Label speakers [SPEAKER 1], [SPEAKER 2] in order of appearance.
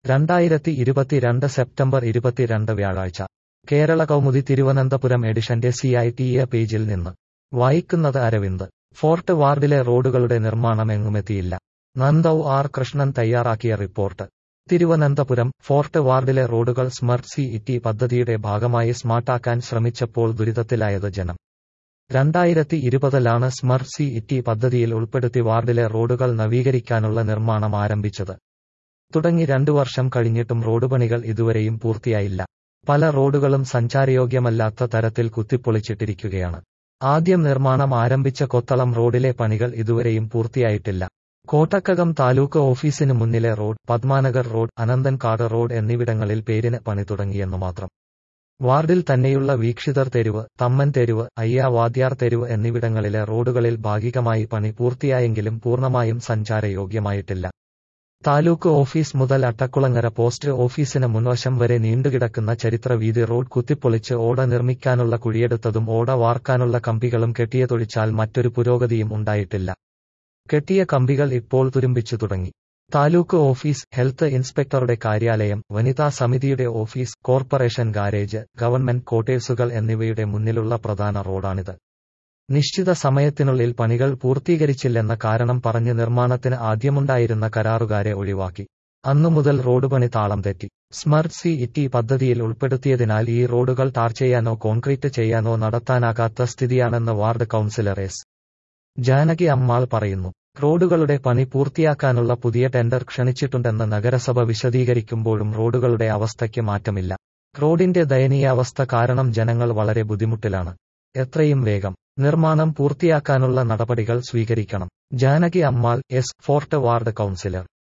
[SPEAKER 1] രണ്ടായിരത്തി ഇരുപത്തിരണ്ട് സെപ്റ്റംബർ ഇരുപത്തിരണ്ട് വ്യാഴാഴ്ച കേരള കൗമുദി തിരുവനന്തപുരം എഡിഷന്റെ സി ഐ ടി എ പേജിൽ നിന്ന് വായിക്കുന്നത് അരവിന്ദ് ഫോർട്ട് വാർഡിലെ റോഡുകളുടെ നിർമ്മാണം എങ്ങുമെത്തിയില്ല നന്ദൌ ആർ കൃഷ്ണൻ തയ്യാറാക്കിയ റിപ്പോർട്ട് തിരുവനന്തപുരം ഫോർട്ട് വാർഡിലെ റോഡുകൾ സ്മർട്ട് സി ഇറ്റി പദ്ധതിയുടെ ഭാഗമായി സ്മാർട്ടാക്കാൻ ശ്രമിച്ചപ്പോൾ ദുരിതത്തിലായത് ജനം രണ്ടായിരത്തി ഇരുപതിലാണ് സ്മർട്ട് സി ഇറ്റി പദ്ധതിയിൽ ഉൾപ്പെടുത്തി വാർഡിലെ റോഡുകൾ നവീകരിക്കാനുള്ള നിർമ്മാണം ആരംഭിച്ചത് തുടങ്ങി രണ്ടു വർഷം കഴിഞ്ഞിട്ടും റോഡ് പണികൾ ഇതുവരെയും പൂർത്തിയായില്ല പല റോഡുകളും സഞ്ചാരയോഗ്യമല്ലാത്ത തരത്തിൽ കുത്തിപ്പൊളിച്ചിട്ടിരിക്കുകയാണ് ആദ്യം നിർമ്മാണം ആരംഭിച്ച കൊത്തളം റോഡിലെ പണികൾ ഇതുവരെയും പൂർത്തിയായിട്ടില്ല കോട്ടക്കകം താലൂക്ക് ഓഫീസിന് മുന്നിലെ road Padmanagar road Ananthankadu road എന്നിവിടങ്ങളിൽ പേരിന് പണി തുടങ്ങിയെന്നു മാത്രം വാർഡിൽ തന്നെയുള്ള വീക്ഷിതർ തെരുവ് തമ്മൻ തെരുവ് അയ്യാവാദ്യാർ തെരുവ് എന്നിവിടങ്ങളിലെ റോഡുകളിൽ ഭാഗികമായി പണി പൂർത്തിയായെങ്കിലും പൂർണ്ണമായും സഞ്ചാരയോഗ്യമായിട്ടില്ല താലൂക്ക് ഓഫീസ് മുതൽ അട്ടക്കുളങ്ങര പോസ്റ്റ് ഓഫീസിന് മുൻവശം വരെ നീണ്ടുകിടക്കുന്ന ചരിത്ര വീതി റോഡ് കുത്തിപ്പൊളിച്ച് ഓട നിർമ്മിക്കാനുള്ള കുഴിയെടുത്തതും ഓട വാർക്കാനുള്ള കമ്പികളും കെട്ടിയതൊഴിച്ചാൽ മറ്റൊരു പുരോഗതിയും ഉണ്ടായിട്ടില്ല കെട്ടിയ കമ്പികൾ ഇപ്പോൾ തുരുമ്പിച്ചു തുടങ്ങി താലൂക്ക് ഓഫീസ് ഹെൽത്ത് ഇൻസ്പെക്ടറുടെ കാര്യാലയം വനിതാ സമിതിയുടെ ഓഫീസ് കോർപ്പറേഷൻ ഗാരേജ് ഗവൺമെന്റ് ക്വാർട്ടേഴ്സുകൾ എന്നിവയുടെ മുന്നിലുള്ള പ്രധാന റോഡാണിത് നിശ്ചിത സമയത്തിനുള്ളിൽ പണികൾ പൂർത്തീകരിച്ചില്ലെന്ന കാരണം പറഞ്ഞ് നിർമ്മാണത്തിന് ആദ്യമുണ്ടായിരുന്ന കരാറുകാരെ ഒഴിവാക്കി അന്നു മുതൽ റോഡ് പണി താളം തെറ്റി സ്മർട്ട് സി ഇറ്റി പദ്ധതിയിൽ ഉൾപ്പെടുത്തിയതിനാൽ ഈ റോഡുകൾ ടാർ ചെയ്യാനോ കോൺക്രീറ്റ് ചെയ്യാനോ നടത്താനാകാത്ത സ്ഥിതിയാണെന്ന് ward councillor S Janaki Ammal പറയുന്നു റോഡുകളുടെ പണി പൂർത്തിയാക്കാനുള്ള പുതിയ ടെൻഡർ ക്ഷണിച്ചിട്ടുണ്ടെന്ന് നഗരസഭ വിശദീകരിക്കുമ്പോഴും റോഡുകളുടെ അവസ്ഥയ്ക്ക് മാറ്റമില്ല റോഡിന്റെ ദയനീയാവസ്ഥ കാരണം ജനങ്ങൾ വളരെ ബുദ്ധിമുട്ടിലാണ് എത്രയും വേഗം നിർമ്മാണം പൂർത്തിയാക്കാനുള്ള നടപടികൾ സ്വീകരിക്കണം Janaki Ammal S Fort ward councillor